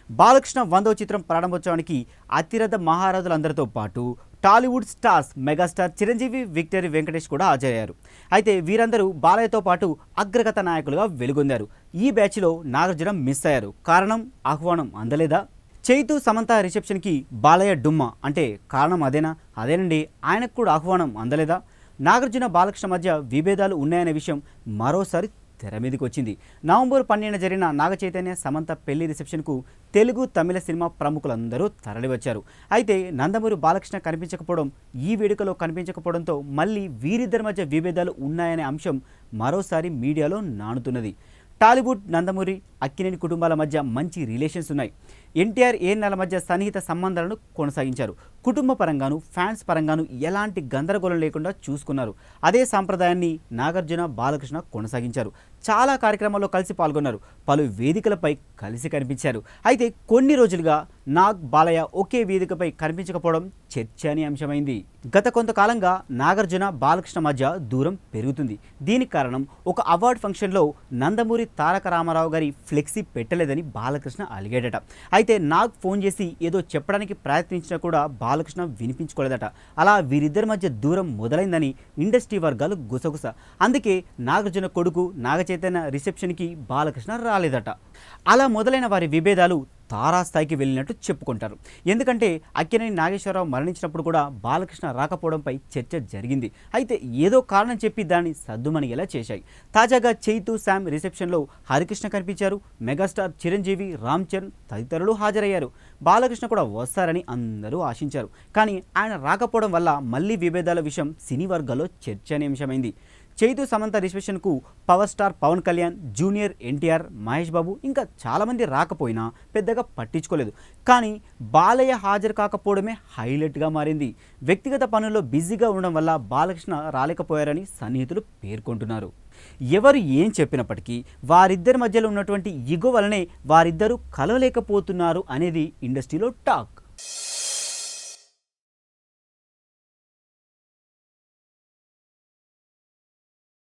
బాలకృష్ణ వందో చిత్రం ప్రారంభోత్సవానికి అతిరథ మహారాజులందరితో పాటు Tollywood stars megastar Chiranjeevi Victory Venkatesh కూడా హాజరయ్యారు అయితే వీరందరూ బాలయ్యతో పాటు అగ్రగత నాయకులుగా వెలుగొందారు ఈ బ్యాచ్లో నాగార్జున మిస్ అయ్యారు కారణం ఆహ్వానం అందలేదా చైతు సమంత రిసెప్షన్కి బాలయ్య డుమ్మ అంటే కారణం అదేనా అదేనండి ఆయనకు కూడా ఆహ్వానం అందలేదా నాగార్జున బాలకృష్ణ మధ్య విభేదాలు ఉన్నాయనే విషయం మరోసారి తెర మీదకి వచ్చింది నవంబర్ పన్నెండున జరిగిన నాగ చైతన్య సమంత పెళ్లి రిసెప్షన్కు తెలుగు తమిళ సినిమా ప్రముఖులందరూ తరలివచ్చారు అయితే నందమూరి బాలకృష్ణ కనిపించకపోవడం ఈ వేడుకలో కనిపించకపోవడంతో మళ్ళీ వీరిద్దరి మధ్య విభేదాలు ఉన్నాయనే అంశం మరోసారి మీడియాలో నానుతున్నది టాలీవుడ్ నందమూరి అక్కినేని కుటుంబాల మధ్య మంచి రిలేషన్స్ ఉన్నాయి ఎన్టీఆర్ ఏఎన్ఆర్ల మధ్య సన్నిహిత సంబంధాలను కొనసాగించారు కుటుంబ పరంగాను ఫ్యాన్స్ పరంగాను ఎలాంటి గందరగోళం లేకుండా చూసుకున్నారు అదే సాంప్రదాయాన్ని నాగార్జున బాలకృష్ణ కొనసాగించారు చాలా కార్యక్రమాల్లో కలిసి పాల్గొన్నారు పలు వేదికలపై కలిసి కనిపించారు అయితే కొన్ని రోజులుగా నాగ్ బాలయ్య ఒకే వేదికపై కనిపించకపోవడం చర్చనీయాంశమైంది గత కొంతకాలంగా నాగార్జున బాలకృష్ణ మధ్య దూరం పెరుగుతుంది దీనికి కారణం ఒక అవార్డ్ ఫంక్షన్లో నందమూరి తారక రామారావు గారి ఫ్లెక్సీ పెట్టలేదని బాలకృష్ణ అలిగాడట అయితే నాగ్ ఫోన్ చేసి ఏదో చెప్పడానికి ప్రయత్నించినా కూడా బాలకృష్ణ వినిపించుకోలేదట అలా వీరిద్దరి మధ్య దూరం మొదలైందని ఇండస్ట్రీ వర్గాలు గుసగుస అందుకే నాగార్జున కొడుకు నాగచైతన్య రిసెప్షన్కి బాలకృష్ణ రాలేదట అలా మొదలైన వారి విభేదాలు తారాస్థాయికి వెళ్ళినట్టు చెప్పుకుంటారు ఎందుకంటే అక్కినేని నాగేశ్వరరావు మరణించినప్పుడు కూడా బాలకృష్ణ రాకపోవడంపై చర్చ జరిగింది అయితే ఏదో కారణం చెప్పి దాన్ని సద్దుమణిగేలా చేశాయి తాజాగా చైతు శామ్ రిసెప్షన్లో హరికృష్ణ కనిపించారు మెగాస్టార్ చిరంజీవి రామ్ చరణ్ తదితరులు హాజరయ్యారు బాలకృష్ణ కూడా వస్తారని అందరూ ఆశించారు కానీ ఆయన రాకపోవడం వల్ల మళ్ళీ విభేదాల విషయం సినీ వర్గాల్లో చర్చనీయాంశమైంది చైతు సమంత రిసెప్షన్కు power star Pawan Kalyan junior NTR Mahesh Babu ఇంకా చాలామంది రాకపోయినా పెద్దగా పట్టించుకోలేదు కానీ బాలయ్య హాజరు కాకపోవడమే హైలైట్గా మారింది వ్యక్తిగత పనుల్లో బిజీగా ఉండడం వల్ల బాలకృష్ణ రాలేకపోయారని సన్నిహితులు పేర్కొంటున్నారు ఎవరు ఏం చెప్పినప్పటికీ వారిద్దరి మధ్యలో ఉన్నటువంటి ఇగో వలనే వారిద్దరూ కలవలేకపోతున్నారు అనేది ఇండస్ట్రీలో టాక్